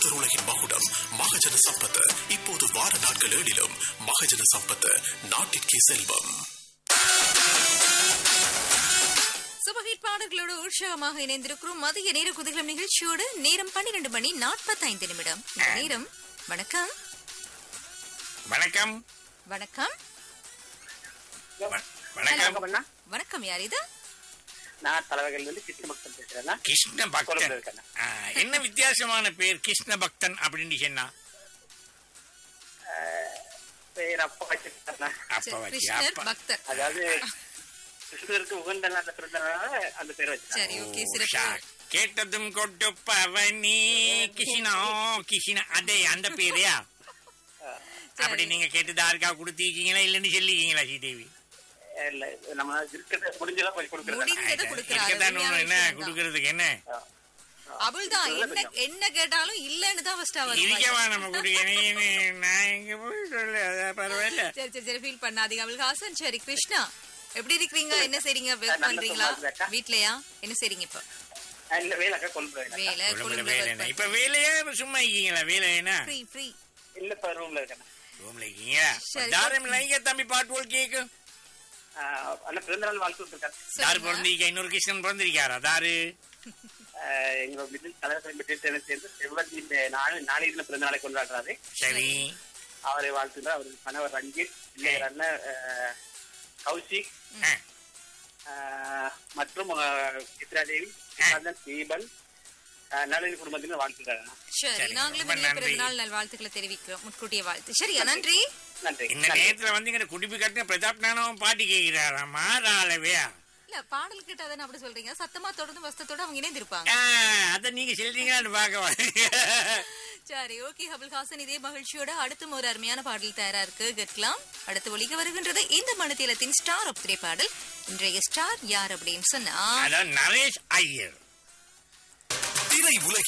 Lothar உலகின் மகுடம் மகஜன சம்பத் இப்போது வார நாட்கள் ஏழிலும் மகஜன சம்பத் நாட்டிற்கே செல்வம் சுபஹிட் பாடல்களோடு உற்சாகமாக இணைந்திருக்கிறோம் மதிய நேர குதிகளும் நிகழ்ச்சியோடு நேரம் பன்னிரண்டு மணி நாற்பத்தைந்து நிமிடம் இந்த நேரம் வணக்கம் வணக்கம் வணக்கம் வ- வணக்கம் அண்ணா வணக்கம் யார் இது நான் தலைவர்கள் வந்து கிருஷ்ண பக்தன் பேசுறேன்னா கிருஷ்ண கொழும்புல பக்தன் இருக்கேன். ஆ, என்ன வித்தியாசமான பேர் கிருஷ்ண பக்தன் அப்படின்னு சொன்னா பேர் அப்பா வச்சிருக்கேன் அப்ப சரி, வச்சு கிருஷ்ணர் அப்பா பக்தர் அதாவது கிருஷ்ணருக்கு உகந்த நாள்ல பிறந்தனால அந்த பேர் வச்சிருக்கேன் சரி ஓகே ஓ, சிறப்பு ஷா. கேட்டதும் கொட்டு பவனி கிருஷ்ணா கிருஷ்ணா அதே அந்த பேரையா அப்படி நீங்க கேட்டு தாருக்கா கொடுத்திருக்கீங்களா இல்லன்னு சொல்லிருக்கீங்களா ஸ்ரீதேவி இல்ல நம்ம இருக்கிறத முடிஞ்சதா கொஞ்சம் கொடுக்குறேன் முடிந்ததை கொடுக்கிறாரு இருக்கத்தான் உண்மையான ஒண்ணு என்ன விஷயம் தான். கொடுக்கறதுக்கு என்ன அபுல்தான் என்ன என்ன கேட்டாலும் இல்லன்னு தான் ஃபர்ஸ்ட் அவர் இருக்கவா நம்ம குடிக்கணும் நான் எங்க போய் சொல்ல அதான் பரவாயில்ல சரி சரி சரி ஃபீல் பண்ணாதீங்க அபுல் ஹாசன் சரி கிருஷ்ணா எப்படி இருக்கீங்க என்ன செய்றீங்க ஒர்க் நல்ல பண்றீங்களா சும்மா இருக்கா? வீட்லயா என்ன செய்றீங்க இப்ப இல்ல வேலைக்கா கொண்டு வேலை வேலை உடம்புல கொழும்புல வேலை work என்ன பண்றீங்க. இப்ப வேலையா சும்மா இருக்கீங்களா வேலை என்ன ஃப்ரீ ஃப்ரீ இல்ல இப்ப ரூம்ல இருக்கேன் ரூம்ல இருக்கீங்களா சரி. தாரம் லைங்க தம்பி பாட்டு போல் கேக்கு அண்ணா பிறந்த நாள் வாழ்த்து இருக்காரு தாரு பிறந்திருக்கா இன்னொரு கிருஷ்ணன் பிறந்திருக்காரா தாரு எங்க மிடில் தலைவர் மிடில் டென்னிஸ் சேர்ந்து செவ்வந்தி இந்த நாலு நாளை இதுல பிறந்த நாளை கொண்டாடுறாரு சரி அவரை வாழ்த்துதான் அவருக்கு கணவர் ரஞ்சித் பிள்ளையர் அண்ணன் அஹ், கௌஷிக் ஆ, ஆஹ் மற்றும் ஆஹ், சித்ரா தேவி ஸ்ரீகாந்தன் தீபன் ஆஹ், நளினி குடும்பத்தினர் வாழ்த்துக்கிறாங்க சரி சரி, நாங்களும் ரொம்ப இனிய நன்றி. பிறந்தநாள் நல்வாழ்த்துக்களை தெரிவிக்கிறோம் முன்கூட்டிய வாழ்த்து சரியா நன்றி நன்றி இந்த நன்றி. நேரத்துல வந்து இங்க குடிப்பு கட்டின பிரதாப் நானும் பாட்டி கேட்கிறாரா மாறாளவே இல்ல பாடல் கேட்டாதானே அப்படி சொல்றீங்க சத்தமா தொடர்ந்து வசத்தோட அவங்க இணைந்திருப்பாங்க அத நீங்க சொல்றீங்களான்னு பாக்க சரி ஓகே ஹபுல் ஹாசன் இதே மகிழ்ச்சியோட அடுத்தும் ஒரு அருமையான பாடல் தயாரா இருக்கு கேட்கலாம் அடுத்து ஒலிக்க வருகின்றது இந்த மனத்திலத்தின் ஸ்டார் ஆஃப் திரை பாடல் இன்றைய ஸ்டார் யார் அப்படின்னு சொன்னா அதான் நரேஷ் ஐயர் திரை உலகின்